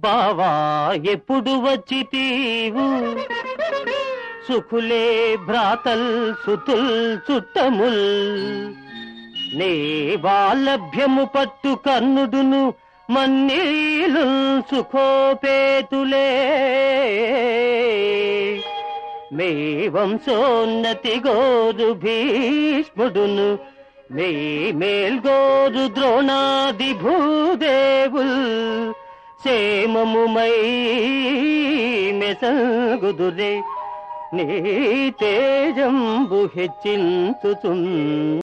బావా ఎప్పుడు వచ్చి తీవు సుఖులే భ్రాతల్ సుతుల్ చుట్టముల్ నీ వాలభ్యము పట్టు కన్నుడును మన్నీలు సుఖోపేతులే మీ వంశోన్నతి గోరు భీష్ముడును మీ మేల్గోరు ద్రోణాది భూదేవుల్ క్షేమముమై మెసగుదురే నీ తేజంబు హెచ్చించుచున్